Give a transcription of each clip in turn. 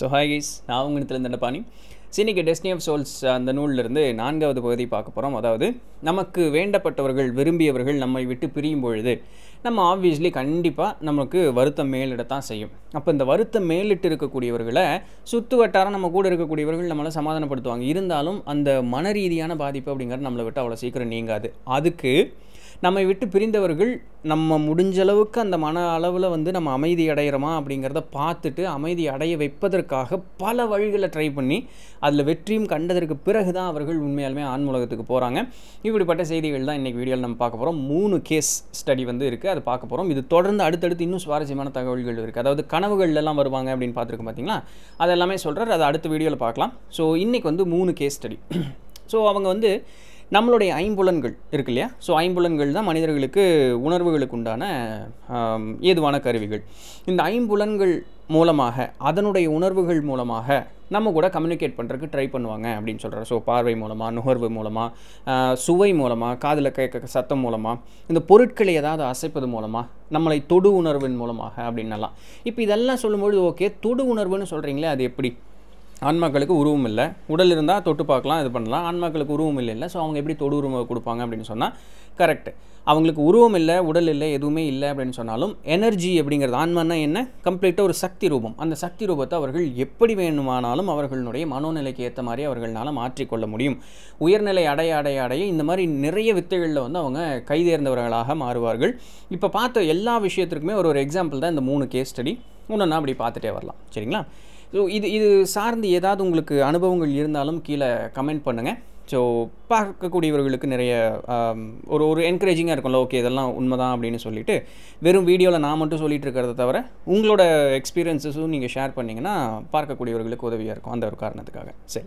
so hi guys நான் உங்களிடத்துல தண்டபாணி இன்னைக்கு டெஸ்னி ஆஃப் சோல்ஸ் அந்த நூலிலிருந்து நான்காவது பகுதி பார்க்க போகிறோம் அதாவது நமக்கு வேண்டப்பட்டவர்கள் விரும்பியவர்கள் நம்மை விட்டு பிரியும் பொழுது நம்ம ஆப்வியஸ்லி கண்டிப்பாக நமக்கு வருத்தம் மேலிடத்தான் செய்யும் அப்போ இந்த வருத்தம் மேலிட்டு இருக்கக்கூடியவர்களை சுற்று வட்டாரம் நம்ம கூட இருக்கக்கூடியவர்கள் நம்மளை சமாதானப்படுத்துவாங்க இருந்தாலும் அந்த மன ரீதியான பாதிப்பு அப்படிங்கிறது நம்மளை விட்டு அவ்வளோ சீக்கிரம் நீங்காது அதுக்கு நம்மை விட்டு பிரிந்தவர்கள் நம்ம முடிஞ்ச அளவுக்கு அந்த மன அளவில் வந்து நம்ம அமைதி அடைகிறோமா அப்படிங்கிறத பார்த்துட்டு அமைதி அடைய வைப்பதற்காக பல வழிகளை ட்ரை பண்ணி அதில் வெற்றியும் கண்டதற்கு பிறகு தான் அவர்கள் உண்மையாலுமே ஆன்மூலகத்துக்கு போகிறாங்க இப்படிப்பட்ட செய்திகள் தான் இன்றைக்கி வீடியோவில் நம்ம பார்க்க போகிறோம் மூணு கேஸ் ஸ்டடி வந்து இருக்குது அதை பார்க்க போகிறோம் இது தொடர்ந்து அடுத்தடுத்து இன்னும் சுவாரஸ்யமான தகவல்கள் இருக்குது அதாவது கனவுகள்லாம் வருவாங்க அப்படின்னு பார்த்துருக்கோம் பார்த்தீங்களா அதெல்லாமே சொல்கிறார் அதை அடுத்த வீடியோவில் பார்க்கலாம் ஸோ இன்றைக்கி வந்து மூணு கேஸ் ஸ்டடி ஸோ அவங்க வந்து நம்மளுடைய ஐம்புலன்கள் இருக்கு இல்லையா ஸோ ஐம்புலன்கள் தான் மனிதர்களுக்கு உணர்வுகளுக்கு உண்டான ஆம், ஏதுவான கருவிகள் இந்த ஐம்புலன்கள் மூலமாக அதனுடைய உணர்வுகள் மூலமாக நம்ம கூட கம்யூனிகேட் பண்ணுறதுக்கு ட்ரை பண்ணுவாங்க அப்படின்னு சொல்கிறார் ஸோ பார்வை மூலமாக நுகர்வு மூலமாக சுவை மூலமாக காதில் கேட்க சத்தம் மூலமாக இந்த பொருட்களை ஏதாவது அசைப்பது மூலமாக நம்மளை தொடு உணர்வின் மூலமாக அப்படின்னலாம் இப்போ இதெல்லாம் சொல்லும்பொழுது ஓகே தொடு உணர்வுன்னு சொல்கிறீங்களே அது எப்படி ஆன்மாக்களுக்கு உருவம் இல்லை உடல் இருந்தால் தொட்டு பார்க்கலாம் இது பண்ணலாம் ஆன்மாக்களுக்கு உருவம் இல்லை இல்லை ஸோ அவங்க எப்படி தொடு உருவம் கொடுப்பாங்க அப்படின்னு சொன்னால் கரெக்ட் அவங்களுக்கு உருவம் இல்லை உடல் இல்லை எதுவுமே இல்லை அப்படின்னு சொன்னாலும் எனர்ஜி அப்படிங்கிறது ஆன்மானா என்ன கம்ப்ளீட்டாக ஒரு சக்தி ரூபம் அந்த சக்தி ரூபத்தை அவர்கள் எப்படி வேணுமானாலும் அவர்களுடைய மனோநிலைக்கு ஏற்ற மாதிரி அவர்களால் மாற்றிக்கொள்ள முடியும் உயர்நிலை அடைய அடைய அடைய இந்த மாதிரி நிறைய வித்தைகளில் வந்து அவங்க கைதேர்ந்தவர்களாக மாறுவார்கள் இப்போ பார்த்த எல்லா விஷயத்திற்குமே ஒரு ஒரு எக்ஸாம்பிள் தான் இந்த மூணு கேஸ் ஸ்டடி ஒன்று அப்படி பார்த்துட்டே வரலாம் சரிங்களா ஸோ இது இது சார்ந்து ஏதாவது உங்களுக்கு அனுபவங்கள் இருந்தாலும் கீழே கமெண்ட் பண்ணுங்கள் ஸோ பார்க்கக்கூடியவர்களுக்கு நிறைய ஆம், ஒரு ஒரு என்கரேஜிங்காக இருக்கும்ல ஓகே இதெல்லாம் உண்மைதான் அப்படின்னு சொல்லிட்டு வெறும் வீடியோவில் நான் மட்டும் சொல்லிட்டு இருக்கிறத தவிர உங்களோட எக்ஸ்பீரியன்ஸஸும் நீங்கள் ஷேர் பண்ணிங்கன்னா பார்க்கக்கூடியவர்களுக்கு உதவியாக இருக்கும் அந்த ஒரு காரணத்துக்காக சரி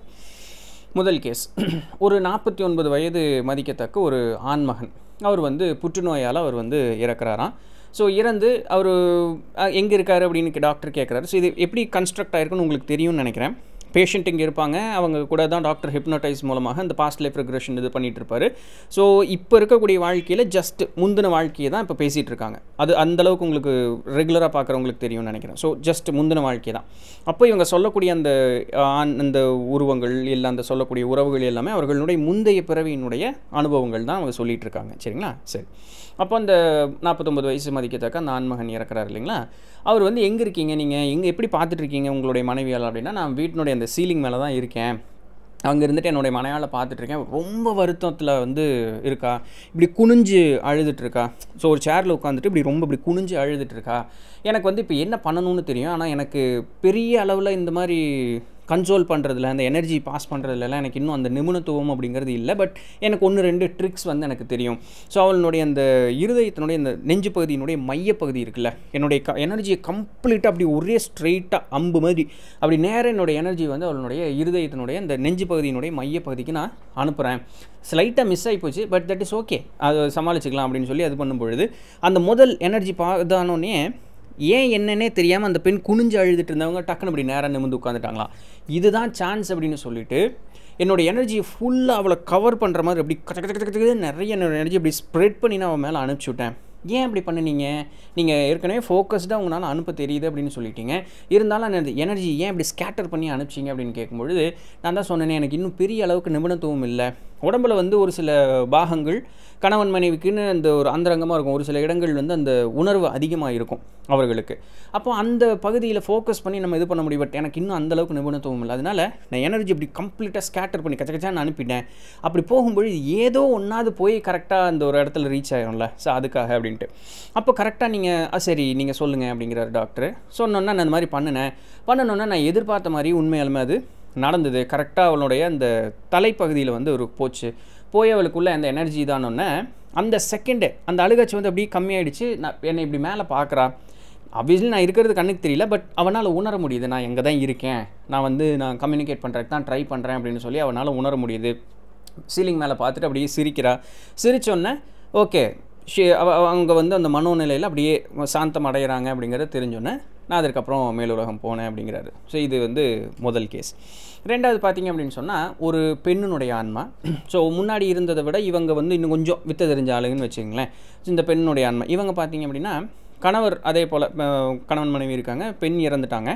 முதல் கேஸ் ஒரு நாற்பத்தி ஒன்பது வயது மதிக்கத்தக்க ஒரு ஆண்மகன் அவர் வந்து புற்றுநோயால் அவர் வந்து இறக்குறாராம் ஸோ இறந்து அவர் எங்கே இருக்கார் அப்படின்னு டாக்டர் கேட்குறாரு ஸோ இது எப்படி கன்ஸ்ட்ரக்ட் ஆயிருக்குன்னு உங்களுக்கு தெரியும்னு நினைக்கிறேன் பேஷண்ட் இங்கே இருப்பாங்க அவங்க கூட தான் டாக்டர் ஹிப்னோடைஸ் மூலமாக இந்த பாஸ்ட் லைஃப் ரெக்ரெஷன் இது பண்ணிட்டு இருப்பாரு ஸோ இப்போ இருக்கக்கூடிய வாழ்க்கையில் ஜஸ்ட் முந்தின வாழ்க்கையை தான் இப்போ பேசிகிட்டு இருக்காங்க அது அந்த அளவுக்கு உங்களுக்கு ரெகுலராக பார்க்குறவங்களுக்கு தெரியும்னு நினைக்கிறேன் ஸோ ஜஸ்ட் முந்தின வாழ்க்கை தான் அப்போ இவங்க சொல்லக்கூடிய அந்த ஆண் அந்த உருவங்கள் இல்லை அந்த சொல்லக்கூடிய உறவுகள் எல்லாமே அவர்களுடைய முந்தைய பிறவியினுடைய அனுபவங்கள் தான் அவங்க சொல்லிட்டு இருக்காங்க சரிங்களா சரி அப்போ அந்த நாற்பத்தொம்பது வயசு மதிக்கத்தக்க அந்த ஆண்மகன் இறக்குறாரு இல்லைங்களா அவர் வந்து எங்கே இருக்கீங்க நீங்கள் எங்கே எப்படி பார்த்துட்டு இருக்கீங்க உங்களுடைய மனைவியால் அப்படின்னா நான் வீட்டினுடைய அந்த சீலிங் மேலே தான் இருக்கேன் அங்கே இருந்துட்டு என்னுடைய மனையால் பார்த்துட்ருக்கேன் ரொம்ப வருத்தத்தில் வந்து இருக்கா இப்படி குனிஞ்சு அழுதுட்டு இருக்கா ஸோ ஒரு சேரில் உட்காந்துட்டு இப்படி ரொம்ப இப்படி குனிஞ்சு அழுதுட்டு இருக்கா எனக்கு வந்து இப்போ என்ன பண்ணணும்னு தெரியும் ஆனால் எனக்கு பெரிய அளவில் இந்த மாதிரி கன்சோல் பண்ணுறதுல அந்த எனர்ஜி பாஸ் பண்ணுறதுலலாம் எனக்கு இன்னும் அந்த நிபுணத்துவம் அப்படிங்கிறது இல்லை பட் எனக்கு ஒன்று ரெண்டு ட்ரிக்ஸ் வந்து எனக்கு தெரியும் ஸோ அவளுடைய அந்த இருதயத்தினுடைய அந்த நெஞ்சு பகுதியினுடைய மையப்பகுதி இருக்குல்ல என்னுடைய க எனர்ஜியை கம்ப்ளீட்டாக அப்படி ஒரே ஸ்ட்ரெயிட்டாக அம்பு மாதிரி அப்படி நேராக என்னுடைய எனர்ஜி வந்து அவளுடைய இருதயத்தினுடைய அந்த நெஞ்சு பகுதியினுடைய மையப்பகுதிக்கு நான் அனுப்புகிறேன் ஸ்லைட்டாக மிஸ் ஆகி போச்சு பட் தட் இஸ் ஓகே அதை சமாளிச்சுக்கலாம் அப்படின்னு சொல்லி அது பண்ணும் பொழுது அந்த முதல் எனர்ஜி பா இதானோடனே ஏன் என்னன்னே தெரியாமல் அந்த பெண் குனிஞ்சு அழுதுட்டு இருந்தவங்க டக்குன்னு அப்படி நேராக நிமிந்து உட்காந்துட்டாங்களாம் இதுதான் சான்ஸ் அப்படின்னு சொல்லிட்டு என்னோட எனர்ஜியை ஃபுல்லாக அவளை கவர் பண்ணுற மாதிரி அப்படி கச்ச கச்ச கச்ச கச்ச நிறைய என்னோட எனர்ஜி அப்படி ஸ்ப்ரெட் பண்ணி நான் அவன் மேலே அனுப்பிச்சி விட்டேன் ஏன் அப்படி பண்ணுனீங்க நீங்கள் ஏற்கனவே ஃபோக்கஸ்டாக உங்களால் அனுப்ப தெரியுது அப்படின்னு சொல்லிட்டீங்க இருந்தாலும் அந்த எனர்ஜி ஏன் இப்படி ஸ்கேட்டர் பண்ணி அனுப்பிச்சிங்க அப்படின்னு கேட்கும்பொழுது நான் தான் சொன்னேனே எனக்கு இன்னும் பெரிய அளவுக்கு நிபுணத்துவம் இல்லை உடம்புல வந்து ஒரு சில பாகங்கள் கணவன் மனைவிக்குன்னு அந்த ஒரு அந்தரங்கமாக இருக்கும் ஒரு சில இடங்கள் வந்து அந்த உணர்வு அதிகமாக இருக்கும் அவர்களுக்கு அப்போ அந்த பகுதியில் ஃபோக்கஸ் பண்ணி நம்ம இது பண்ண முடியும் பட் எனக்கு இன்னும் அந்த அளவுக்கு நிபுணத்துவம் இல்லை அதனால நான் எனர்ஜி இப்படி கம்ப்ளீட்டாக ஸ்கேட்டர் பண்ணி கச்ச கச்சான்னு அனுப்பிட்டேன் அப்படி போகும்பொழுது ஏதோ ஒன்றாவது போய் கரெக்டாக அந்த ஒரு இடத்துல ரீச் ஆகிடும்ல ஸோ அதுக்காக அப்படின்ட்டு அப்போ கரெக்டாக நீங்கள் சரி நீங்கள் சொல்லுங்கள் அப்படிங்கிறார் டாக்டர் சொன்னோன்னா நான் இந்த மாதிரி பண்ணினேன் பண்ணணுன்னா நான் எதிர்பார்த்த மாதிரி உண்மையாலுமே அது நடந்தது கரெக்டாக அவளுடைய அந்த தலைப்பகுதியில் வந்து ஒரு போச்சு போய் அவளுக்குள்ள அந்த எனர்ஜி தானோன்னே அந்த செகண்டு அந்த அழுகாச்சி வந்து அப்படியே கம்மியாயிடுச்சு நான் என்னை இப்படி மேலே பார்க்குறா ஆப்வியஸ்லி நான் இருக்கிறது கண்ணுக்கு தெரியல பட் அவனால் உணர முடியுது நான் எங்கே தான் இருக்கேன் நான் வந்து நான் கம்யூனிகேட் பண்ணுறதுக்கு தான் ட்ரை பண்ணுறேன் அப்படின்னு சொல்லி அவனால் உணர முடியுது சீலிங் மேலே பார்த்துட்டு அப்படியே சிரிக்கிறா சிரிச்சோன்னே ஓகே ஷே அவ அவ- அவங்க வந்து அந்த மனோநிலையில் அப்படியே சாந்தம் அடைகிறாங்க அப்படிங்கிறத தெரிஞ்சோன்னே நான் அதற்கப்புறம் மேலுலகம் போனேன் அப்படிங்கிறாரு ஸோ இது வந்து முதல் கேஸ் ரெண்டாவது பார்த்தீங்க அப்படின்னு சொன்னால் ஒரு பெண்ணினுடைய ஆன்மா ஸோ முன்னாடி இருந்ததை விட இவங்க வந்து இன்னும் கொஞ்சம் வித்த தெரிஞ்ச ஆளுங்கன்னு வச்சுங்களேன் இந்த பெண்ணுடைய ஆன்மா இவங்க பார்த்தீங்க அப்படின்னா கணவர் அதே போல் கணவன் மனைவி இருக்காங்க பெண் இறந்துட்டாங்க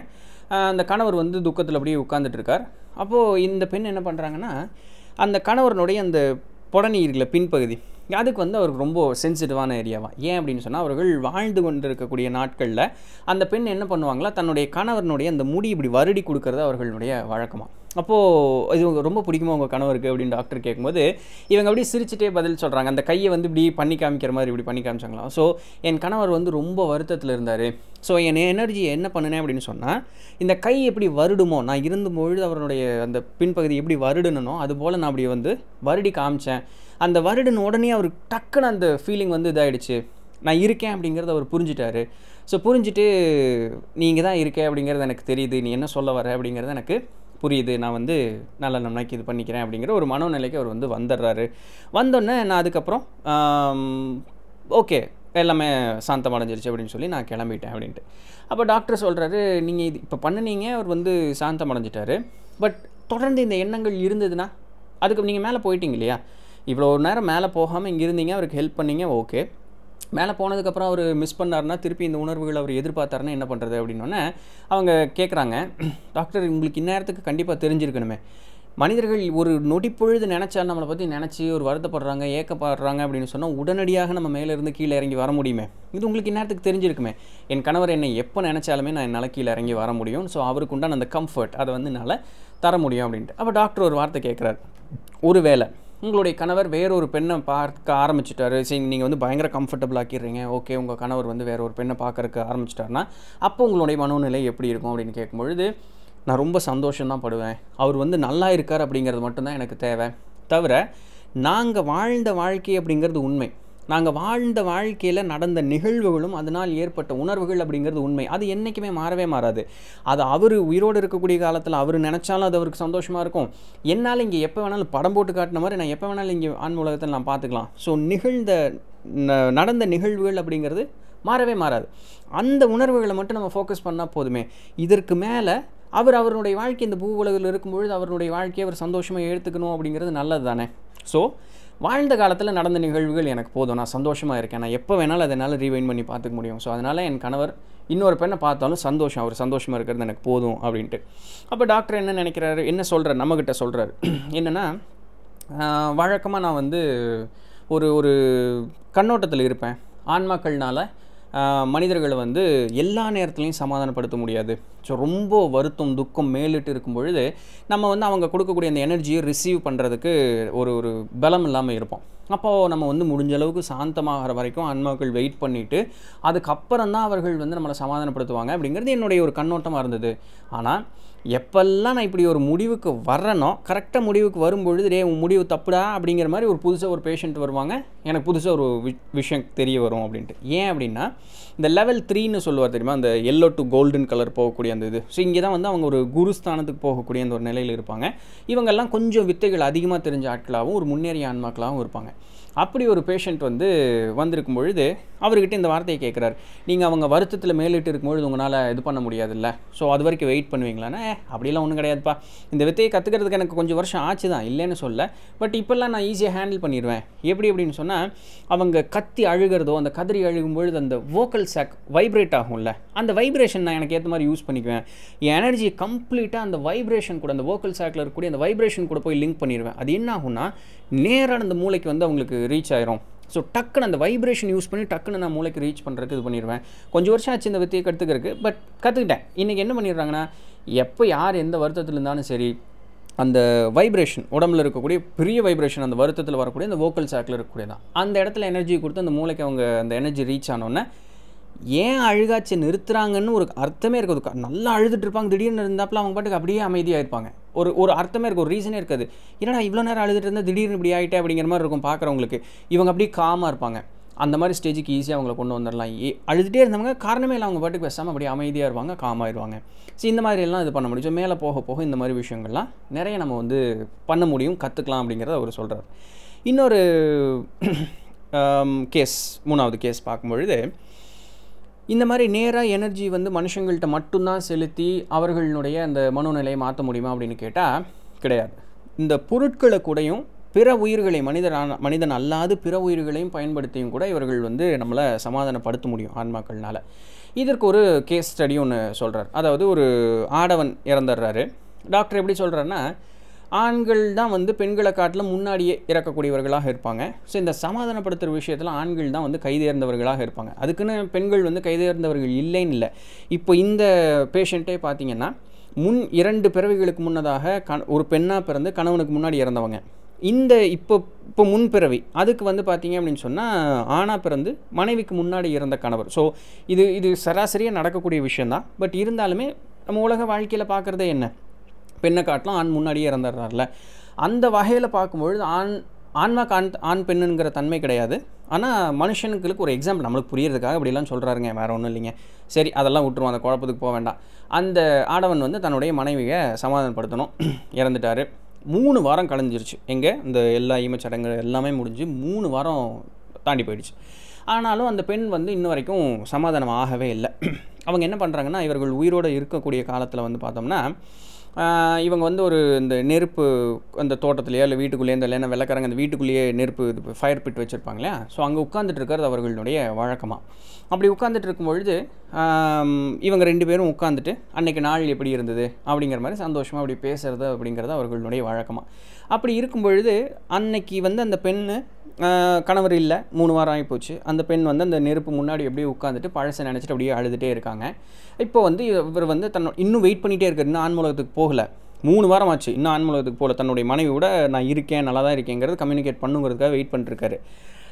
ஆஹ் அந்த கணவர் வந்து துக்கத்தில் அப்படியே உட்கார்ந்துட்டு இருக்கார் அப்போது இந்த பெண் என்ன பண்ணுறாங்கன்னா அந்த கணவரனுடைய அந்த புடனி இருக்குல்ல பின்பகுதி அதுக்கு வந்து அவருக்கு ரொம்ப சென்சிட்டிவான ஏரியாவா ஏன் அப்படின்னு சொன்னால் அவர்கள் வாழ்ந்து கொண்டு இருக்கக்கூடிய நாட்களில் அந்த பெண் என்ன பண்ணுவாங்களா தன்னுடைய கணவனுடைய அந்த முடி இப்படி வருடி கொடுக்கறது அவர்களுடைய வழக்கமாக அப்போது இது ரொம்ப பிடிக்குமா உங்கள் கணவருக்கு அப்படின்னு டாக்டர் கேட்கும்போது இவங்க அப்படியே சிரிச்சுட்டே பதில் சொல்கிறாங்க அந்த கையை வந்து இப்படி பண்ணி காமிக்கிற மாதிரி இப்படி பண்ணி காமிச்சாங்களாம் ஸோ என் கணவர் வந்து ரொம்ப வருத்தத்தில் இருந்தார் ஸோ என் எனர்ஜி என்ன பண்ணினேன் அப்படின்னு சொன்னால் இந்த கை எப்படி வருடுமோ நான் இருந்தபொழுது அவருடைய அந்த பின்பகுதி எப்படி வருடணுனோ அது போல் நான் அப்படி வந்து வருடி காமிச்சேன் அந்த வருடின உடனே அவருக்கு டக்குன்னு அந்த ஃபீலிங் வந்து இதாயிடுச்சு நான் இருக்கேன் அப்படிங்கிறத அவர் புரிஞ்சிட்டாரு ஸோ புரிஞ்சுட்டு நீங்கள் தான் இருக்கே அப்படிங்கிறது எனக்கு தெரியுது நீ என்ன சொல்ல வர அப்படிங்கிறது எனக்கு புரியுது நான் வந்து நல்ல நன்னாக்கி இது பண்ணிக்கிறேன் அப்படிங்கிற ஒரு மனோநிலைக்கு அவர் வந்து வந்துடுறாரு வந்தோடனே நான் அதுக்கப்புறம் ஓகே எல்லாமே சாந்தம் அடைஞ்சிருச்சு அப்படின்னு சொல்லி நான் கிளம்பிட்டேன் அப்படின்ட்டு அப்போ டாக்டர் சொல்கிறாரு நீங்கள் இது இப்போ பண்ணுனீங்க அவர் வந்து சாந்தம் அடைஞ்சிட்டாரு பட் தொடர்ந்து இந்த எண்ணங்கள் இருந்ததுன்னா அதுக்கு நீங்கள் மேலே போயிட்டீங்க இல்லையா இவ்வளோ நேரம் மேலே போகாமல் இங்கே இருந்தீங்க அவருக்கு ஹெல்ப் பண்ணீங்க ஓகே மேலே போனதுக்கப்புறம் அவர் மிஸ் பண்ணாருன்னா திருப்பி இந்த உணர்வுகள் அவர் எதிர்பார்த்தாருன்னா என்ன பண்ணுறது அப்படின்னோடனே அவங்க கேட்குறாங்க டாக்டர் உங்களுக்கு இந்நேரத்துக்கு கண்டிப்பாக தெரிஞ்சிருக்கணுமே மனிதர்கள் ஒரு நொடிப்பொழுது நினச்சா நம்மளை பற்றி நினச்சி ஒரு வருத்தப்படுறாங்க ஏக்கப்படுறாங்க அப்படின்னு சொன்னால் உடனடியாக நம்ம மேலே இருந்து கீழே இறங்கி வர முடியுமே இது உங்களுக்கு இந்நேரத்துக்கு தெரிஞ்சிருக்குமே என் கணவர் என்னை எப்போ நினச்சாலுமே நான் என்னால் கீழே இறங்கி வர முடியும் ஸோ அவருக்கு உண்டான அந்த கம்ஃபர்ட் அதை வந்து என்னால் தர முடியும் அப்படின்ட்டு அப்போ டாக்டர் ஒரு வார்த்தை கேட்குறாரு ஒருவேளை உங்களுடைய கணவர் வேறொரு பெண்ணை பார்க்க ஆரம்பிச்சிட்டாரு சரி நீங்கள் வந்து பயங்கர கம்ஃபர்டபுள் ஆக்கிடுறீங்க ஓகே உங்கள் கணவர் வந்து வேற ஒரு பெண்ணை பார்க்கறக்கு ஆரம்பிச்சிட்டாருன்னா அப்போ உங்களுடைய மனோநிலை எப்படி இருக்கும் அப்படின்னு கேட்கும்பொழுது நான் ரொம்ப சந்தோஷம்தான் படுவேன் அவர் வந்து நல்லா இருக்கார் அப்படிங்கிறது மட்டும்தான் எனக்கு தேவை தவிர நாங்கள் வாழ்ந்த வாழ்க்கை அப்படிங்கிறது உண்மை நாங்கள் வாழ்ந்த வாழ்க்கையில் நடந்த நிகழ்வுகளும் அதனால் ஏற்பட்ட உணர்வுகள் அப்படிங்கிறது உண்மை அது என்றைக்குமே மாறவே மாறாது அது அவர் உயிரோடு இருக்கக்கூடிய காலத்தில் அவர் நினச்சாலும் அது அவருக்கு சந்தோஷமாக இருக்கும் என்னால் இங்கே எப்போ வேணாலும் படம் போட்டு காட்டின மாதிரி நான் எப்போ வேணாலும் இங்கே ஆண் உலகத்தில் நான் பார்த்துக்கலாம் ஸோ நிகழ்ந்த ந- நடந்த நிகழ்வுகள் அப்படிங்கிறது மாறவே மாறாது அந்த உணர்வுகளை மட்டும் நம்ம ஃபோக்கஸ் பண்ணால் போதுமே இதற்கு மேலே அவர் அவருடைய வாழ்க்கை இந்த பூ உலகில் இருக்கும்பொழுது அவருடைய வாழ்க்கையை அவர் சந்தோஷமாக எடுத்துக்கணும் அப்படிங்கிறது நல்லது தானே ஸோ வாழ்ந்த காலத்தில் நடந்த நிகழ்வுகள் எனக்கு போதும் நான் சந்தோஷமாக இருக்கேன் நான் எப்போ வேணாலும் அதை என்னால் ரீவைண்ட் பண்ணி பார்த்துக்க முடியும் ஸோ அதனால் என் கணவர் இன்னொரு பெண்ணை பார்த்தாலும் சந்தோஷம் அவர் சந்தோஷமாக இருக்கிறது எனக்கு போதும் அப்படின்ட்டு அப்போ டாக்டர் என்ன நினைக்கிறாரு என்ன சொல்கிறார் நம்மக்கிட்ட சொல்கிறாரு என்னென்னா வழக்கமாக நான் வந்து ஒரு ஒரு கண்ணோட்டத்தில் இருப்பேன் ஆன்மாக்கள்னால ஆஹ், மனிதர்களை வந்து எல்லா நேரத்துலையும் சமாதானப்படுத்த முடியாது ஸோ ரொம்ப வருத்தம் துக்கம் மேலிட்டு இருக்கும் பொழுது நம்ம வந்து அவங்க கொடுக்கக்கூடிய அந்த எனர்ஜியை ரிசீவ் பண்ணுறதுக்கு ஒரு ஒரு பலம் இல்லாமல் இருப்போம் அப்போது நம்ம வந்து முடிஞ்ச அளவுக்கு சாந்தமாகிற வரைக்கும் ஆன்மாக்கள் வெயிட் பண்ணிவிட்டு அதுக்கப்புறம் தான் அவர்கள் வந்து நம்மளை சமாதானப்படுத்துவாங்க அப்படிங்கிறது என்னுடைய ஒரு கண்ணோட்டமாக இருந்தது ஆனால் எப்பெல்லாம் நான் இப்படி ஒரு முடிவுக்கு வர்றேனோ கரெக்டாக முடிவுக்கு வரும்பொழுது டே உன் முடிவு தப்புடா அப்படிங்கிற மாதிரி ஒரு புதுசாக ஒரு பேஷண்ட் வருவாங்க எனக்கு புதுசாக ஒரு வி- விஷயம் தெரிய வரும் அப்படின்ட்டு ஏன் அப்படின்னா இந்த லெவல் த்ரீன்னு சொல்லுவார் தெரியுமா அந்த எல்லோ டு கோல்டன் கலர் போகக்கூடிய அந்த இது ஸோ இங்கே தான் வந்து அவங்க ஒரு குருஸ்தானத்துக்கு போகக்கூடிய அந்த ஒரு நிலையில் இருப்பாங்க இவங்கெல்லாம் கொஞ்சம் வித்தைகள் அதிகமாக தெரிஞ்ச ஆட்களாகவும் ஒரு முன்னேறிய ஆன்மாக்களாகவும் இருப்பாங்க அப்படி ஒரு பேஷண்ட் வந்து வந்திருக்கும் பொழுது அவர்கிட்ட இந்த வார்த்தையை கேட்குறாரு நீங்கள் அவங்க வருத்தத்தில் மேலிட்டு இருக்கும்பொழுது உங்களால் இது பண்ண முடியாதுல்ல ஸோ அது வரைக்கும் வெயிட் பண்ணுவீங்களான்னா "ஏ, அப்படிலாம் ஒன்றும் கிடையாதுப்பா இந்த வித்தையை கற்றுக்கிறதுக்கு எனக்கு கொஞ்சம் வருஷம் ஆச்சு தான் இல்லைன்னு சொல்ல பட் இப்போல்லாம் நான் ஈஸியாக ஹேண்டில் பண்ணிடுவேன் எப்படி அப்படின்னு சொன்னால் அவங்க கத்தி அழுகிறதோ அந்த கதறி அழுகும் பொழுது அந்த வோக்கல் சாக் வைப்ரேட் ஆகும்ல அந்த வைப்ரேஷன் நான் எனக்கு ஏற்ற மாதிரி யூஸ் பண்ணிக்குவேன் என் எனர்ஜி கம்ப்ளீட்டாக அந்த வைப்ரேஷன் கூட அந்த வோக்கல் சாக்கில் இருக்கக்கூடிய அந்த வைப்ரேஷன் கூட போய் லிங்க் பண்ணிடுவேன் அது என்ன ஆகும்னா நேராக அந்த மூளைக்கு வந்து அவங்களுக்கு ரீச் ஆயிரும் ஸோ டக்குன்னு அந்த வைப்ரேஷன் யூஸ் பண்ணி டக்குன்னு நான் மூளைக்கு ரீச் பண்ணுறதுக்கு இது பண்ணிடுவேன் கொஞ்சம் வருஷம் ஆச்சு இந்த வித்தையை கற்றுக்கிறதுக்கு பட் கற்றுக்கிட்டேன் இன்றைக்கி என்ன பண்ணிடுறாங்கன்னா எப்போ யார் எந்த வருத்தத்தில் இருந்தாலும் சரி அந்த வைப்ரேஷன் உடம்புல இருக்கக்கூடிய பெரிய வைப்ரேஷன் அந்த வருத்தத்தில் வரக்கூடிய அந்த வோக்கல் சாக்கில் இருக்கக்கூடிய தான் அந்த இடத்துல எனர்ஜி கொடுத்து அந்த மூளைக்கு அவங்க அந்த எனர்ஜி ரீச் ஆனோன்னே ஏன் அழுகாச்சு நிறுத்துறாங்கன்னு ஒரு அர்த்தமே இருக்காது க- நல்லா அழுதுட்டு இருப்பாங்க திடீர்னு இருந்தாப்புல அவங்க பாட்டுக்கு அப்படியே அமைதியாக இருப்பாங்க ஒரு ஒரு அர்த்தமே இருக்கும் ஒரு ரீசனே இருக்காது என்னடா இவ்வளோ நேரம் அழுதுட்டு இருந்தால் திடீர்னு இப்படி ஆகிட்டே அப்படிங்கிற மாதிரி இருக்கும் பார்க்குறவங்களுக்கு இவங்க அப்படியே காமாக இருப்பாங்க அந்த மாதிரி ஸ்டேஜுக்கு ஈஸியாக அவங்கள கொண்டு வந்துடலாம் ஏ அழுதுகிட்டே இருந்தவங்க காரணமே இல்லை அவங்க பாட்டுக்கு பேசாமல் அப்படியே அமைதியாக இருப்பாங்க காமாயிருவாங்க ஸோ இந்த மாதிரி எல்லாம் இது பண்ண முடியும் ஸோ மேலே போக போக இந்த மாதிரி விஷயங்கள்லாம் நிறைய நம்ம வந்து பண்ண முடியும் கற்றுக்கலாம் அப்படிங்கிறத அவர் சொல்கிறார் இன்னொரு கேஸ் மூணாவது கேஸ் பார்க்கும்பொழுது இந்த மாதிரி நேராக எனர்ஜி வந்து மனுஷங்கள்கிட்ட மட்டும்தான் செலுத்தி அவர்களுடைய அந்த மனோநிலையை மாற்ற முடியுமா அப்படின்னு கேட்டால் கிடையாது இந்த பொருட்களை கூடயும் பிற உயிர்களை மனிதரான மனிதன் அல்லாது பிற உயிர்களையும் பயன்படுத்தியும் கூட இவர்கள் வந்து நம்மளை சமாதானப்படுத்த முடியும் ஆன்மாக்கள்னால இதற்கு ஒரு கேஸ் ஸ்டடி ஒன்று சொல்கிறார் அதாவது ஒரு ஆடவன் இறந்துடுறாரு டாக்டர் எப்படி சொல்கிறாருன்னா ஆண்கள் தான் வந்து பெண்களை காட்டிலும் முன்னாடியே இறக்கக்கூடியவர்களாக இருப்பாங்க ஸோ இந்த சமாதானப்படுத்துகிற விஷயத்தில் ஆண்கள் தான் வந்து கைதேர்ந்தவர்களாக இருப்பாங்க அதுக்குன்னு பெண்கள் வந்து கைதேர்ந்தவர்கள் இல்லைன்னு இல்லை இப்போ இந்த பேஷண்ட்டே பார்த்தீங்கன்னா முன் இரண்டு பிறவிகளுக்கு முன்னதாக கண ஒரு பெண்ணாக பிறந்து கணவனுக்கு முன்னாடி இறந்தவங்க இந்த இப்போ இப்போ முன்பிறவி அதுக்கு வந்து பார்த்தீங்க அப்படின்னு சொன்னால் ஆணாக பிறந்து மனைவிக்கு முன்னாடி இறந்த கணவர் ஸோ இது இது சராசரியாக நடக்கக்கூடிய விஷயந்தான் பட் இருந்தாலுமே நம்ம உலக வாழ்க்கையில் பார்க்குறதே என்ன பெண்ணை காட்டலாம் ஆண் முன்னாடியே இறந்துடுறாருல அந்த வகையில் பார்க்கும்பொழுது ஆண் ஆன்மாக்கு ஆண் ஆண் பெண்ணுங்கிற தன்மை கிடையாது ஆனால் மனுஷனுங்களுக்கு ஒரு எக்ஸாம்பிள் நம்மளுக்கு புரியறதுக்காக இப்படிலாம் சொல்கிறாருங்க வேறு ஒன்றும் இல்லைங்க சரி அதெல்லாம் விட்டுருவோம் அந்த குழப்பத்துக்கு போக வேண்டாம் அந்த ஆடவன் வந்து தன்னுடைய மனைவியை சமாதானப்படுத்தணும் இறந்துட்டார் மூணு வாரம் கழிஞ்சிருச்சு எங்கே இந்த எல்லா ஈமச்சடங்கு எல்லாமே முடிஞ்சு மூணு வாரம் தாண்டி போயிடுச்சு ஆனாலும் அந்த பெண் வந்து இன்ன வரைக்கும் சமாதானம் ஆகவே இல்லை அவங்க என்ன பண்ணுறாங்கன்னா இவர்கள் உயிரோடு இருக்கக்கூடிய காலத்தில் வந்து பார்த்தோம்னா ஆஹ் இவங்க வந்து ஒரு இந்த நெருப்பு அந்த தோட்டத்துலேயோ இல்லை வீட்டுக்குள்ளேயே இந்த இல்லைன்னா வெள்ளக்காரங்க அந்த வீட்டுக்குள்ளேயே நெருப்பு இது ஃபயர் பிட் வச்சுருப்பாங்க இல்லையா ஸோ அங்கே உட்காந்துட்டு இருக்கிறது அவர்களுடைய வழக்கமாக அப்படி உட்காந்துட்டு இருக்கும் பொழுது ஆம், இவங்க ரெண்டு பேரும் உட்காந்துட்டு அன்னைக்கு நாள் எப்படி இருந்தது அப்படிங்கிற மாதிரி சந்தோஷமாக அப்படி பேசுறது அப்படிங்கிறது அவர்களுடைய வழக்கமாக அப்படி இருக்கும் பொழுது அன்னைக்கு வந்து அந்த பெண்ணு ஆஹ், கணவர் இல்லை மூணு வாரம் ஆகி போச்சு அந்த பெண் வந்து அந்த நெருப்பு முன்னாடி அப்படியே உட்காந்துட்டு பழசை நினச்சிட்டு அப்படியே அழுதுகிட்டே இருக்காங்க இப்போ வந்து இவர் வந்து தன்னோட இன்னும் வெயிட் பண்ணிகிட்டே இருக்காரு இன்னும் ஆன்மூலகத்துக்கு போகல மூணு வாரம் ஆச்சு இன்னும் ஆன்மூலகத்துக்கு போகல தன்னுடைய மனைவியோட நான் இருக்கேன் நல்லா தான் இருக்கேங்கிறது கம்யூனிகேட் பண்ணுங்கிறதுக்காக வெயிட் பண்ணிட்டுருக்காரு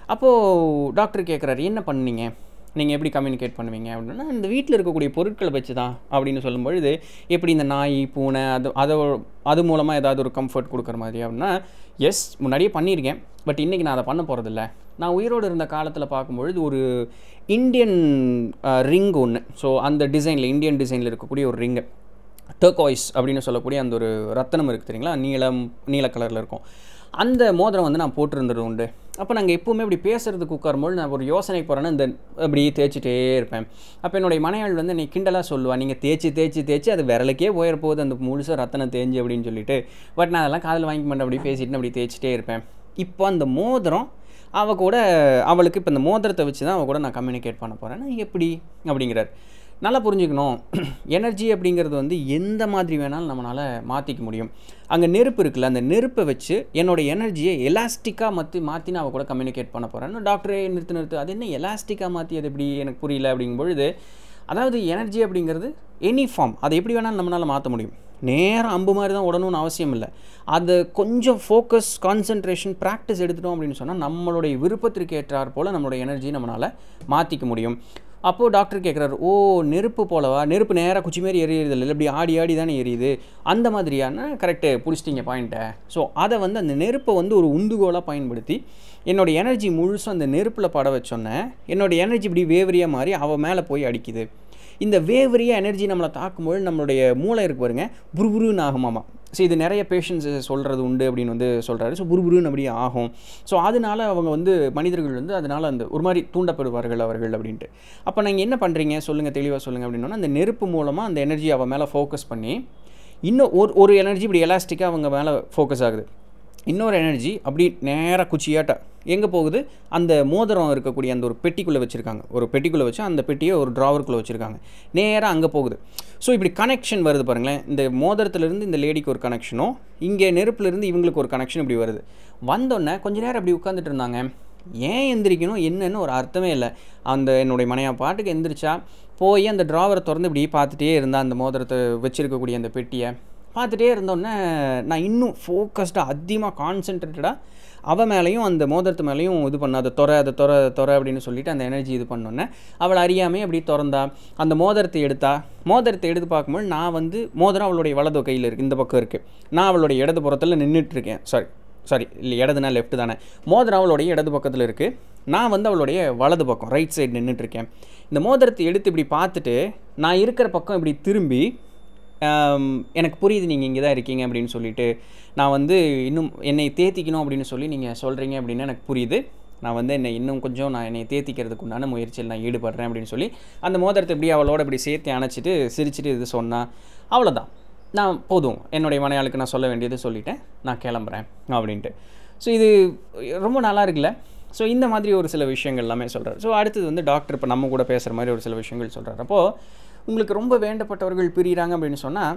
அப்போது டாக்டர் கேட்குறாரு என்ன பண்ணீங்க நீங்கள் எப்படி கம்யூனிகேட் பண்ணுவீங்க அப்படின்னா இந்த வீட்டில் இருக்கக்கூடிய பொருட்களை வச்சு தான் அப்படின்னு சொல்லும்பொழுது எப்படி இந்த நாய் பூனை அது அதை அது மூலமாக ஏதாவது ஒரு கம்ஃபர்ட் கொடுக்குற மாதிரி அப்படின்னா எஸ் முன்னாடியே பண்ணியிருக்கேன் பட் இன்றைக்கி நான் அதை பண்ண போகிறதில்ல நான் உயிரோடு இருந்த காலத்தில் பார்க்கும்பொழுது ஒரு இந்தியன் ரிங் ஒன்று ஸோ அந்த டிசைனில் இந்தியன் டிசைனில் இருக்கக்கூடிய ஒரு ரிங்கு டர்காய்ஸ் அப்படின்னு சொல்லக்கூடிய அந்த ஒரு ரத்தனம் இருக்குது தெரியுங்களா நீலம் நீல கலரில் இருக்கும் அந்த மோதிரம் வந்து நான் போட்டிருந்தது உண்டு அப்போ நாங்கள் எப்போவுமே இப்படி பேசுகிறதுக்கு உட்காரும்போது நான் ஒரு யோசனை போகிறேன்னா இந்த இப்படி தேய்ச்சிட்டே இருப்பேன் அப்போ என்னுடைய மனையாள் வந்து நீ கிண்டலாக சொல்லுவா நீங்கள் தேய்ச்சி தேய்ச்சி தேய்ச்சி அது விரலுக்கே போயிட போகுது அந்த முழுசாக ரத்தனம் தேஞ்சு அப்படின்னு சொல்லிட்டு பட் நான் அதெல்லாம் காதில் வாங்கிக்க மாட்டேன் அப்படி பேசிட்டு அப்படி தேய்ச்சிட்டே இருப்பேன் இப்போ அந்த மோதிரம் அவ கூட அவளுக்கு இப்போ இந்த மோதிரத்தை வச்சு தான் அவ கூட நான் கம்யூனிகேட் பண்ண போகிறேன் எப்படி அப்படிங்கிறார் நல்லா புரிஞ்சுக்கணும் எனர்ஜி அப்படிங்கிறது வந்து எந்த மாதிரி வேணாலும் நம்மளால் மாற்றிக்க முடியும் அங்கே நெருப்பு இருக்குல்ல அந்த நெருப்பை வச்சு என்னோட எனர்ஜியை எலாஸ்டிக்காக மாற்றி மாற்றி நான் அவ கூட கம்யூனிகேட் பண்ண போகிறேன் டாக்டரே நிறுத்து நிறுத்து அது என்ன எலாஸ்டிக்காக மாற்றி அது எப்படி எனக்கு புரியல அப்படிங்கும் பொழுது அதாவது எனர்ஜி அப்படிங்கிறது எனி ஃபார்ம் அதை எப்படி வேணாலும் நம்மளால் மாற்ற முடியும் நேரம் அம்பு மாதிரி தான் உடணும்னு அவசியம் இல்லை அது கொஞ்சம் ஃபோக்கஸ் கான்சன்ட்ரேஷன் ப்ராக்டிஸ் எடுத்துட்டோம் அப்படின்னு சொன்னால் நம்மளுடைய விருப்பத்திற்கு ஏற்றாற் போல் நம்மளுடைய எனர்ஜி நம்மளால் மாற்றிக்க முடியும் அப்போது டாக்டர் கேட்குறாரு ஓ நெருப்பு போலவா நெருப்பு நேராக குச்சி மாரி எரியுறது இல்லை இப்படி ஆடி ஆடி தானே எரியுது அந்த மாதிரியான கரெக்டு பிடிச்சிட்டிங்க பாயிண்ட்டை ஸோ அதை வந்து அந்த நெருப்பை வந்து ஒரு உந்துகோலாக பயன்படுத்தி என்னோட எனர்ஜி முழுசும் அந்த நெருப்பில் பட வச்சோன்னே என்னோட எனர்ஜி இப்படி வேவரியாக மாறி அவள் மேலே போய் அடிக்குது இந்த வேவரியாக எனர்ஜி நம்மளை தாக்கும்போது நம்மளுடைய மூளை இருக்கு பாருங்க புருபுருன்னு ஆகுமாமா ஸோ இது நிறைய பேஷண்ட்ஸ் சொல்கிறது உண்டு அப்படின்னு வந்து சொல்கிறாரு ஸோ புருபுருன்னு அப்படியே ஆகும் ஸோ அதனால அவங்க வந்து மனிதர்கள் வந்து அதனால் அந்த ஒரு மாதிரி தூண்டப்படுவார்கள் அவர்கள் அப்படின்ட்டு அப்போ நீங்கள் என்ன பண்ணுறீங்க சொல்லுங்கள் தெளிவாக சொல்லுங்கள் அப்படின்னா அந்த நெருப்பு மூலமாக அந்த எனர்ஜி அவன் மேலே ஃபோக்கஸ் பண்ணி இன்னும் ஒரு ஒரு எனர்ஜி இப்படி எலாஸ்டிக்காக அவங்க மேலே ஃபோக்கஸ் ஆகுது இன்னொரு எனர்ஜி அப்படி நேராக குச்சியாட்ட எங்கே போகுது அந்த மோதிரம் இருக்கக்கூடிய அந்த ஒரு பெட்டிக்குள்ளே வச்சுருக்காங்க ஒரு பெட்டிக்குள்ளே வச்சு அந்த பெட்டியை ஒரு ட்ராவருக்குள்ளே வச்சுருக்காங்க நேராக அங்கே போகுது ஸோ இப்படி கனெக்ஷன் வருது பாருங்களேன் இந்த மோதிரத்துலேருந்து இந்த லேடிக்கு ஒரு கனெக்ஷனும் இங்கே நெருப்புலேருந்து இவங்களுக்கு ஒரு கனெக்ஷன் இப்படி வருது வந்தோடனே கொஞ்ச நேரம் அப்படி உட்காந்துட்டு இருந்தாங்க ஏன் எந்திரிக்கணும் என்னன்னு ஒரு அர்த்தமே இல்லை அந்த என்னுடைய மனையா பாட்டுக்கு எந்திரிச்சா போய் அந்த ட்ராவரை திறந்து இப்படி பார்த்துட்டே இருந்தா அந்த மோதிரத்தை வச்சுருக்கக்கூடிய அந்த பெட்டியை பார்த்துட்டே இருந்தோடனே நான் இன்னும் ஃபோக்கஸ்டாக அதிகமாக கான்சென்ட்ரேட்டடாக அவள் மேலேயும் அந்த மோதிரத்து மேலேயும் இது பண்ண அதை தொற அதை தொற அதை தொற அப்படின்னு சொல்லிட்டு அந்த எனர்ஜி இது பண்ணோன்னே அவள் அறியாமே அப்படி திறந்தா அந்த மோதிரத்தை எடுத்தா மோதிரத்தை எடுத்து பார்க்கும்போது நான் வந்து மோதிரம் அவளுடைய வலது கையில் இருக்குது இந்த பக்கம் இருக்குது நான் அவளுடைய இடது புறத்தில் நின்றுட்டுருக்கேன் சாரி சாரி இல்லை இடதுனா லெஃப்ட் தானே மோதிரம் அவளுடைய இடது பக்கத்தில் இருக்குது நான் வந்து அவளுடைய வலது பக்கம் ரைட் சைடு நின்றுட்டுருக்கேன் இந்த மோதிரத்தை எடுத்து இப்படி பார்த்துட்டு நான் இருக்கிற பக்கம் இப்படி திரும்பி ஆம், எனக்கு புரியுது நீங்கள் இங்கே தான் இருக்கீங்க அப்படின்னு சொல்லிட்டு நான் வந்து இன்னும் என்னை தேத்திக்கணும் அப்படின்னு சொல்லி நீங்கள் சொல்கிறீங்க அப்படின்னு எனக்கு புரியுது நான் வந்து என்னை இன்னும் கொஞ்சம் நான் என்னை தேத்திக்கிறதுக்கு உண்டான முயற்சியில் நான் ஈடுபடுறேன் அப்படின்னு சொல்லி அந்த மோதிரத்தை இப்படி அவளோட இப்படி சேர்த்து அணைச்சிட்டு சிரிச்சிட்டு இது சொன்னா அவ்வளோதான் நான் போதும் என்னுடைய மனையாளுக்கு நான் சொல்ல வேண்டியது சொல்லிட்டேன் நான் கிளம்புறேன் அப்படின்ட்டு ஸோ இது ரொம்ப நல்லா இருக்குல்ல ஸோ இந்த மாதிரி ஒரு சில விஷயங்கள் எல்லாமே சொல்கிறார் ஸோ அடுத்தது வந்து டாக்டர் இப்போ நம்ம கூட பேசுகிற மாதிரி ஒரு சில விஷயங்கள் சொல்கிறார் அப்போது உங்களுக்கு ரொம்ப வேண்டப்பட்டவர்கள் பிரிகிறாங்க அப்படின்னு சொன்னால்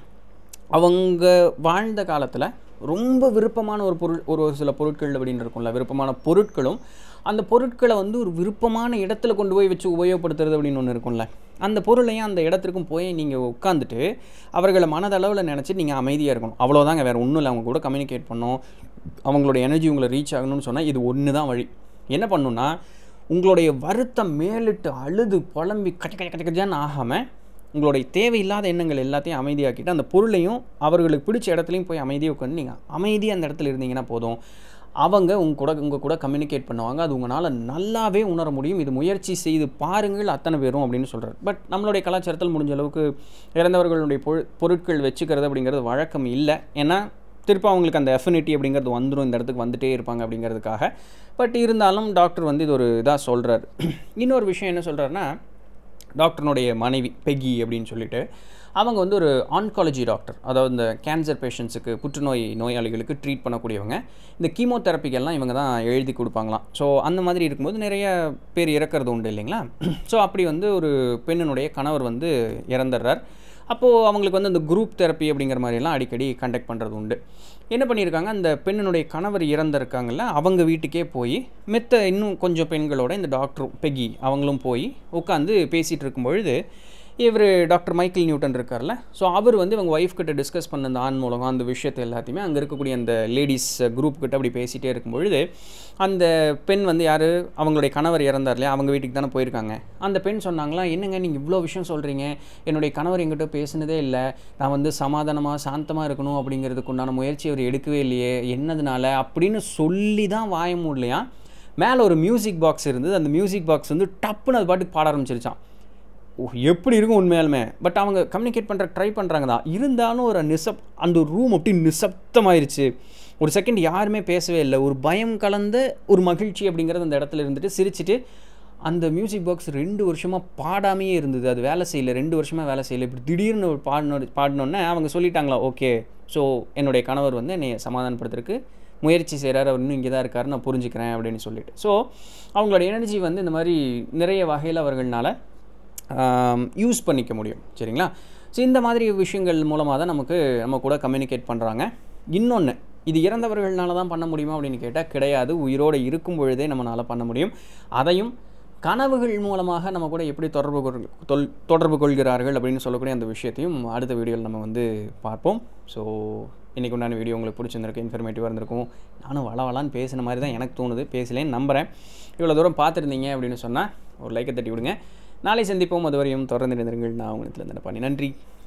அவங்க வாழ்ந்த காலத்தில் ரொம்ப விருப்பமான ஒரு பொருள் ஒரு ஒரு சில பொருட்கள் அப்படின்னு இருக்கும்ல விருப்பமான பொருட்களும் அந்த பொருட்களை வந்து ஒரு விருப்பமான இடத்துல கொண்டு போய் வச்சு உபயோகப்படுத்துறது அப்படின்னு ஒன்று இருக்கும்ல அந்த பொருளையும் அந்த இடத்திற்கும் போய் நீங்கள் உட்காந்துட்டு அவர்களை மனதளவில் நினச்சி நீங்கள் அமைதியாக இருக்கணும் அவ்வளோதாங்க வேறு ஒன்றும் இல்லை அவங்க கூட கம்யூனிகேட் பண்ணணும் அவங்களோட எனர்ஜி உங்களை ரீச் ஆகணும்னு சொன்னால் இது ஒன்று தான் வழி என்ன பண்ணணும்னா உங்களுடைய வருத்தம் மேலிட்டு அழுது புலம்பி கச்ச கச்ச கச்ச கச்சான்னு ஆகாமல் உங்களுடைய தேவையில்லாத எண்ணங்கள் எல்லாத்தையும் அமைதியாக்கிட்டு அந்த பொருளையும் அவர்களுக்கு பிடிச்ச இடத்துலையும் போய் அமைதியாக உட்காந்து நீங்கள் அமைதியாக அந்த இடத்துல இருந்தீங்கன்னா போதும் அவங்க உங்க கூட உங்கள் கூட கம்யூனிகேட் பண்ணுவாங்க அது உங்களால் நல்லாவே உணர முடியும் இது முயற்சி செய்து பாருங்கள் அத்தனை பேரும் அப்படின்னு சொல்கிறார் பட் நம்மளுடைய கலாச்சாரத்தில் முடிஞ்ச அளவுக்கு இறந்தவர்களுடைய பொரு பொருட்கள் வச்சுக்கிறது அப்படிங்கிறது வழக்கம் இல்லை ஏன்னா திருப்ப அவங்களுக்கு அந்த எஃபினிட்டி அப்படிங்கிறது வந்துடும் இந்த இடத்துக்கு வந்துட்டே இருப்பாங்க அப்படிங்கிறதுக்காக பட் இருந்தாலும் டாக்டர் வந்து இது ஒரு இதாக சொல்கிறார் இன்னொரு விஷயம் என்ன சொல்கிறாருன்னா டாக்டர்னுடைய மனைவி பெகி அப்படின்னு சொல்லிட்டு அவங்க வந்து ஒரு ஆன்காலஜி டாக்டர் அதாவது இந்த கேன்சர் பேஷண்ட்ஸுக்கு புற்றுநோய் நோயாளிகளுக்கு ட்ரீட் பண்ணக்கூடியவங்க இந்த கீமோதெரப்பிக்கெல்லாம் இவங்க தான் எழுதி கொடுப்பாங்களாம் ஸோ அந்த மாதிரி இருக்கும்போது நிறைய பேர் இறக்கிறது உண்டு இல்லைங்களா ஸோ அப்படி வந்து ஒரு பெண்ணினுடைய கணவர் வந்து இறந்துடுறார் அப்போது அவங்களுக்கு வந்து அந்த குரூப் தெரப்பி அப்படிங்கிற மாதிரியெல்லாம் அடிக்கடி கண்டக்ட் பண்ணுறது உண்டு என்ன பண்ணியிருக்காங்க அந்த பெண்ணினுடைய கணவர் இறந்திருக்காங்கல்ல அவங்க வீட்டுக்கே போய் மெத்த இன்னும் கொஞ்சம் பெண்களோட இந்த டாக்டரும் பெகி அவங்களும் போய் உட்காந்து பேசிகிட்டு இருக்கும் பொழுது இவர் டாக்டர் மைக்கேல் நியூட்டன் இருக்கார்ல ஸோ அவர் வந்து இவங்க ஒய்ஃப் கிட்ட டிஸ்கஸ் பண்ண அந்த ஆண் மூலகம் அந்த விஷயத்தை எல்லாத்தையுமே அங்கே இருக்கக்கூடிய அந்த லேடிஸ் குரூப் கிட்ட அப்படி பேசிகிட்டே இருக்கும் பொழுது அந்த பெண் வந்து யார் அவங்களுடைய கணவர் இறந்தார் இல்லையா அவங்க வீட்டுக்கு தானே போயிருக்காங்க அந்த பெண் சொன்னாங்களா என்னங்க நீங்கள் இவ்வளோ விஷயம் சொல்கிறீங்க என்னுடைய கணவர் எங்கிட்ட பேசினதே இல்லை நான் வந்து சமாதானமாக சாந்தமாக இருக்கணும் அப்படிங்கிறதுக்கு உண்டான முயற்சி அவர் எடுக்கவே இல்லையே என்னதுனால அப்படின்னு சொல்லி தான் வாய முடியலையா மேலே ஒரு மியூசிக் பாக்ஸ் இருந்தது அந்த மியூசிக் பாக்ஸ் வந்து டப்புன்னு அது பாட்டுக்கு பாட ஆரம்பிச்சிருச்சான் ஓ எப்படி இருக்கும் உண்மையாலுமே பட் அவங்க கம்யூனிகேட் பண்ணுற ட்ரை பண்ணுறாங்க தான் இருந்தாலும் ஒரு நிசப் அந்த ரூம் அப்படி நிசப்தமாயிருச்சு ஒரு செகண்ட் யாருமே பேசவே இல்லை ஒரு பயம் கலந்த ஒரு மகிழ்ச்சி அப்படிங்கிறது அந்த இடத்துல இருந்துட்டு சிரிச்சிட்டு அந்த மியூசிக் பாக்ஸ் ரெண்டு வருஷமாக பாடாமையே இருந்தது அது வேலை செய்யல ரெண்டு வருஷமாக வேலை செய்யல இப்படி திடீர்னு ஒரு பாடினோட பாடினோடனே அவங்க சொல்லிட்டாங்களா ஓகே ஸோ என்னுடைய கணவர் வந்து என்னை சமாதானப்படுத்துறதுக்கு முயற்சி செய்கிறார் அவர் இன்னும் இங்கே தான் இருக்காரு நான் புரிஞ்சுக்கிறேன் அப்படின்னு சொல்லிட்டு ஸோ அவங்களோட எனர்ஜி வந்து இந்த மாதிரி நிறைய வகையில் அவர்களால் யூஸ் பண்ணிக்க முடியும் சரிங்களா ஸோ இந்த மாதிரி விஷயங்கள் மூலமாக தான் நமக்கு நம்ம கூட கம்யூனிகேட் பண்ணுறாங்க இன்னொன்று இது இறந்தவர்களால தான் பண்ண முடியுமா அப்படின்னு கேட்டால் கிடையாது உயிரோடு இருக்கும் பொழுதே நம்மளால் பண்ண முடியும் அதையும் கனவுகள் மூலமாக நம்ம கூட எப்படி தொடர்பு கொள் தொல் தொடர்பு கொள்கிறார்கள் அப்படின்னு சொல்லக்கூடிய அந்த விஷயத்தையும் அடுத்த வீடியோவில் நம்ம வந்து பார்ப்போம் ஸோ இன்றைக்கு உண்டான வீடியோ உங்களுக்கு பிடிச்சிருந்திருக்கு இன்ஃபர்மேட்டிவாக இருந்திருக்கும் நானும் வள வளான்னு பேசின மாதிரி தான் எனக்கு தோணுது பேசலேன்னு நம்புகிறேன் இவ்வளோ தூரம் பார்த்துருந்தீங்க அப்படின்னு சொன்னால் ஒரு லைக்கை தட்டி விடுங்க நாளை சந்திப்போம் அதுவரையும் தொடர்ந்து இருந்திருங்கள் நான் உங்களுக்கு பண்ணி நன்றி